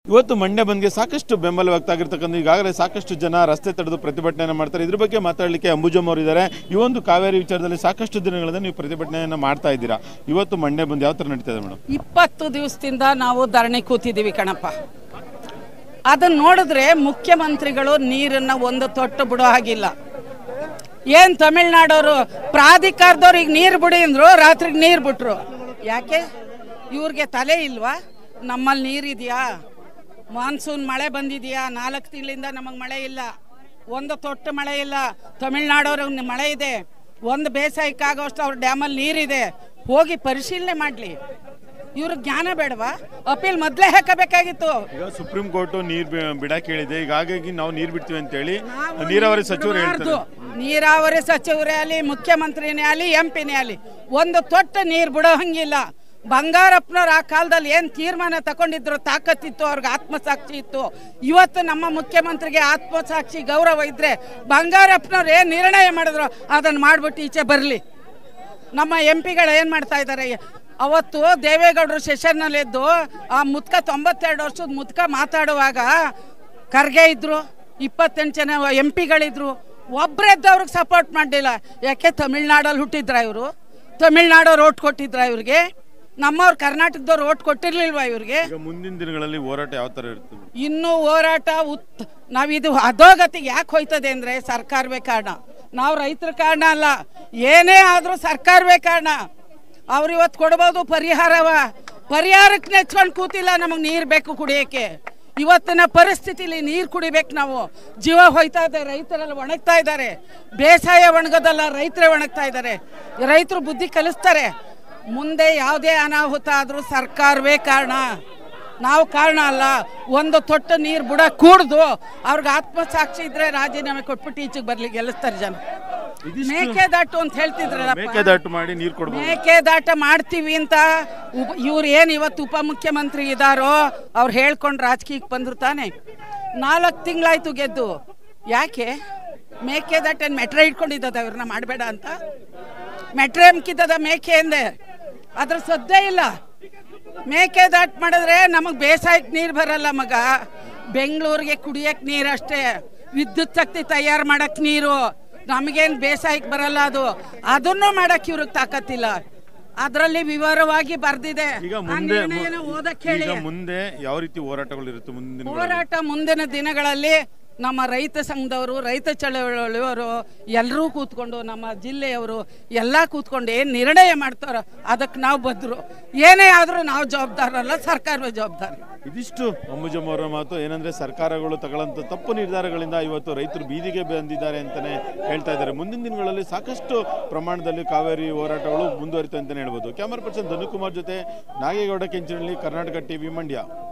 ಇವತ್ತು ಮಂಡ್ಯ ಬಂದ್ಗೆ ಸಾಕಷ್ಟು ಬೆಂಬಲ ವ್ಯಕ್ತ ಆಗಿರ್ತಕ್ಕಂಥ ಈಗಾಗಲೇ ಸಾಕಷ್ಟು ಜನ ರಸ್ತೆ ತಡೆದು ಪ್ರತಿಭಟನೆಯನ್ನು ಮಾಡ್ತಾರೆ ಇದ್ರ ಬಗ್ಗೆ ಮಾತಾಡಲಿಕ್ಕೆ ಅಂಬುಜಮ್ ಅವರು ಇದ್ದಾರೆ ಈ ಒಂದು ಕಾವೇರಿ ವಿಚಾರದಲ್ಲಿ ಸಾಕಷ್ಟು ದಿನಗಳಿಂದ ನೀವು ಪ್ರತಿಭಟನೆಯನ್ನು ಮಾಡ್ತಾ ಇದ್ದೀರಾ ಇವತ್ತು ಮಂಡ್ಯ ಬಂದ್ ಯಾವ ಥರ ನಡೀತಾ ಇದೆ ಮೇಡಮ್ ಇಪ್ಪತ್ತು ದಿವಸದಿಂದ ನಾವು ಧರಣಿ ಕೂತಿದ್ದೀವಿ ಕಣಪ್ಪ ಅದನ್ನ ನೋಡಿದ್ರೆ ಮುಖ್ಯಮಂತ್ರಿಗಳು ನೀರನ್ನ ಒಂದು ತೊಟ್ಟು ಬಿಡೋ ಹಾಗಿಲ್ಲ ಏನ್ ತಮಿಳ್ನಾಡವರು ಪ್ರಾಧಿಕಾರದವ್ರು ಈಗ ನೀರು ಬಿಡಿ ಅಂದ್ರು ರಾತ್ರಿಗೆ ನೀರು ಬಿಟ್ರು ಯಾಕೆ ಇವ್ರಿಗೆ ತಲೆ ಇಲ್ವಾ ನಮ್ಮಲ್ಲಿ ನೀರಿದೆಯಾ ಮಾನ್ಸೂನ್ ಮಳೆ ಬಂದಿದೆಯಾ ನಾಲ್ಕು ತಿಂಗಳಿಂದ ನಮಗೆ ಮಳೆ ಇಲ್ಲ ಒಂದು ತೊಟ್ಟು ಮಳೆ ಇಲ್ಲ ತಮಿಳ್ನಾಡವ್ರಿಗೆ ಮಳೆ ಇದೆ ಒಂದು ಬೇಸಾಯಕ್ಕಾಗೋಷ್ಟು ಅವ್ರ ಡ್ಯಾಮಲ್ಲಿ ನೀರಿದೆ ಹೋಗಿ ಪರಿಶೀಲನೆ ಮಾಡಲಿ ಇವ್ರ ಜ್ಞಾನ ಬೇಡವಾ ಅಪೀಲ್ ಮೊದಲೇ ಹಾಕಬೇಕಾಗಿತ್ತು ಈಗ ಸುಪ್ರೀಂ ಕೋರ್ಟ್ ನೀರು ಬಿಡಕ್ಕೆ ಹೇಳಿದೆ ಈಗ ಹಾಗಾಗಿ ನಾವು ನೀರು ಬಿಡ್ತೀವಿ ಅಂತೇಳಿ ನೀರಾವರಿ ಸಚಿವರು ಹೇಳ್ತಾರೆ ಬಿಡಬಾರ್ದು. ನೀರಾವರಿ ಸಚಿವರೇ ಆಗಲಿ ಮುಖ್ಯಮಂತ್ರಿನೇ ಆಗಲಿ ಎಂ ಪಿನೇ ಆಗಲಿ ಒಂದು ತೊಟ್ಟು ನೀರು ಬಿಡೋ ಹಂಗಿಲ್ಲ ಬಂಗಾರಪ್ಪನವ್ರು ಆ ಕಾಲದಲ್ಲಿ ಏನು ತೀರ್ಮಾನ ತಗೊಂಡಿದ್ರು ತಾಕತ್ತಿತ್ತು ಅವ್ರಿಗೆ ಆತ್ಮಸಾಕ್ಷಿ ಇತ್ತು ಇವತ್ತು ನಮ್ಮ ಮುಖ್ಯಮಂತ್ರಿಗೆ ಆತ್ಮಸಾಕ್ಷಿ ಗೌರವ ಇದ್ರೆ ಬಂಗಾರಪ್ಪನವ್ರು ಏನು ನಿರ್ಣಯ ಮಾಡಿದ್ರು ಅದನ್ನು ಮಾಡ್ಬಿಟ್ಟು ಈಚೆ ಬರಲಿ ನಮ್ಮ ಎಂ ಪಿಗಳು ಏನು ಮಾಡ್ತಾ ಇದ್ದಾರೆ ಅವತ್ತು ದೇವೇಗೌಡರು ಸೆಷನ್ನಲ್ಲಿ ಎದ್ದು ಆ ಮುದ್ಕ ತೊಂಬತ್ತೆರಡು ವರ್ಷದ ಮುದ್ಕ ಮಾತಾಡುವಾಗ ಖರ್ಗೆ ಇದ್ರು ಇಪ್ಪತ್ತೆಂಟು ಜನ ಎಂ ಪಿಗಳಿದ್ರು ಒಬ್ಬರೆದ್ದು ಅವ್ರಿಗೆ ಸಪೋರ್ಟ್ ಮಾಡಲಿಲ್ಲ ಯಾಕೆ ತಮಿಳ್ನಾಡಲ್ಲಿ ಹುಟ್ಟಿದ್ರ ಇವರು ತಮಿಳ್ನಾಡವ್ರು ಓಟ್ ಕೊಟ್ಟಿದ್ರ ಇವ್ರಿಗೆ ನಮ್ಮವ್ರು ಕರ್ನಾಟಕದವ್ರು ಓಟ್ ಕೊಟ್ಟಿರ್ಲಿಲ್ವಾ ಇವ್ರಿಗೆ ಈಗ ಮುಂದಿನ ದಿನಗಳಲ್ಲಿ ಹೋರಾಟ ಯಾವ ಥರ ಇರ್ತದೆ ಇನ್ನೂ ಹೋರಾಟ ಉತ್ ನಾವಿದು ಅಧೋಗತಿಗೆ ಯಾಕೆ ಹೋಯ್ತದೆ ಅಂದರೆ ಸರ್ಕಾರವೇ ಕಾರಣ ನಾವು ರೈತರ ಕಾರಣ ಅಲ್ಲ ಏನೇ ಆದರೂ ಸರ್ಕಾರವೇ ಕಾರಣ ಅವ್ರು ಇವತ್ತು ಕೊಡ್ಬೋದು ಪರಿಹಾರವ ಪರಿಹಾರಕ್ಕೆ ನೆಚ್ಕೊಂಡು ಕೂತಿಲ್ಲ ನಮಗೆ ನೀರು ಬೇಕು ಕುಡಿಯೋಕ್ಕೆ ಇವತ್ತಿನ ಪರಿಸ್ಥಿತಿಲಿ ನೀರು ಕುಡಿಬೇಕು ನಾವು ಜೀವ ಹೋಯ್ತಾ ಇದೆ ರೈತರೆಲ್ಲ ಒಣಗ್ತಾ ಇದ್ದಾರೆ ಬೇಸಾಯ ಒಣಗೋದಲ್ಲ ರೈತರೇ ಒಣಗ್ತಾ ಇದ್ದಾರೆ ರೈತರು ಬುದ್ಧಿ ಕಲಿಸ್ತಾರೆ ಮುಂದೆ ಯಾವುದೇ ಅನಾಹುತ ಆದರೂ ಸರ್ಕಾರವೇ ಕಾರಣ ನಾವು ಕಾರಣ ಅಲ್ಲ ಒಂದು ತೊಟ್ಟು ನೀರು ಬುಡ ಕೂಡ್ದು ಅವ್ರಿಗೆ ಆತ್ಮಸಾಕ್ಷಿ ಇದ್ರೆ ರಾಜೀನಾಮೆ ಕೊಟ್ಬಿಟ್ಟು ಈಚೆಗೆ ಬರ್ಲಿ ಗೆಲ್ಲಿಸ್ತಾರೆ ಜನ ಮೇಕೆದಾಟು ಅಂತ ಹೇಳ್ತಿದ್ರಲ್ಲ ಮೇಕೆದಾಟು ಮಾಡಿ ನೀರು ಕೊಡ್ಬೋದು ಮೇಕೆದಾಟ ಮಾಡ್ತೀವಿ ಅಂತ ಉಪ ಇವ್ರು ಏನು ಇವತ್ತು ಉಪಮುಖ್ಯಮಂತ್ರಿ ಇದ್ದಾರೋ ಅವ್ರು ಹೇಳ್ಕೊಂಡು ರಾಜಕೀಯಕ್ಕೆ ಬಂದ್ರು ತಾನೆ ನಾಲ್ಕು ತಿಂಗಳಾಯ್ತು ಗೆದ್ದು ಯಾಕೆ ಮೇಕೆದಾಟ ಏನು ಮೆಟ್ರೆ ಇಟ್ಕೊಂಡಿದ್ದದ ಇವ್ರನ್ನ ಮಾಡಬೇಡ ಅಂತ ಮೆಟ್ರೆ ಅಮ್ಕಿದ್ದದ ಮೇಕೆ ಎಂದೆ ಅದ್ರ ಸದ್ದೇ ಇಲ್ಲ ಮೇಕೆದಾಟ್ ಮಾಡಿದ್ರೆ ನಮಗೆ ಬೇಸಾಯಕ್ಕೆ ನೀರು ಬರಲ್ಲ ಮಗ ಬೆಂಗಳೂರಿಗೆ ಕುಡಿಯಕ್ಕೆ ನೀರು ಅಷ್ಟೇ ವಿದ್ಯುತ್ ಶಕ್ತಿ ತಯಾರು ಮಾಡಕ್ಕೆ ನೀರು ನಮಗೇನು ಬೇಸಾಯಕ್ಕೆ ಬರಲ್ಲ ಅದು ಅದನ್ನು ಮಾಡಕ್ಕೆ ಇವ್ರಿಗೆ ತಾಕತ್ತಿಲ್ಲ ಅದರಲ್ಲಿ ವಿವರವಾಗಿ ಬರ್ದಿದೆ ಈಗ ಆ ಮುಂದೆ ನಿರ್ಣಯನ ಓದಕ್ಕೆ ಹೇಳಿ ಈಗ ಮುಂದೆ ಯಾವ ರೀತಿ ಹೋರಾಟಗಳು ಇರುತ್ತೆ ಮುಂದಿನ ದಿನಗಳಲ್ಲಿ? ಹೋರಾಟ ಮುಂದಿನ ದಿನಗಳಲ್ಲಿ ನಮ್ಮ ರೈತ ಸಂಘದವರು ರೈತ ಚಳವಳಿಯವರು ಎಲ್ಲರೂ ಕೂತ್ಕೊಂಡು ನಮ್ಮ ಜಿಲ್ಲೆಯವರು ಎಲ್ಲ ಕೂತ್ಕೊಂಡು ಏನು ನಿರ್ಣಯ ಮಾಡ್ತಾರೋ ಅದಕ್ಕೆ ನಾವು ಬದ್ರು ಏನೇ ಆದರೂ ನಾವು ಜವಾಬ್ದಾರಲ್ಲ ಸರ್ಕಾರವೇ ಜವಾಬ್ದಾರಿ ಇದಿಷ್ಟು ಅಂಬುಜಮ್ ಅವರ ಮಾತು ಏನಂದ್ರೆ ಸರ್ಕಾರಗಳು ತಗೊಳ್ಳಂತ ತಪ್ಪು ನಿರ್ಧಾರಗಳಿಂದ ಇವತ್ತು ರೈತರು ಬೀದಿಗೆ ಬಂದಿದ್ದಾರೆ ಅಂತಾನೆ ಹೇಳ್ತಾ ಇದ್ದಾರೆ ಮುಂದಿನ ದಿನಗಳಲ್ಲಿ ಸಾಕಷ್ಟು ಪ್ರಮಾಣದಲ್ಲಿ ಕಾವೇರಿ ಹೋರಾಟಗಳು ಮುಂದುವರಿತು ಅಂತಾನೆ ಹೇಳ್ಬೋದು ಕ್ಯಾಮರಾ ಪರ್ಸನ್ ಧನುಕುಮಾರ್ ಜೊತೆ ನಾಗೇಗೌಡ ಕೆಂಚನಹಳ್ಳಿ ಕರ್ನಾಟಕ ಟಿವಿ ಮಂಡ್ಯ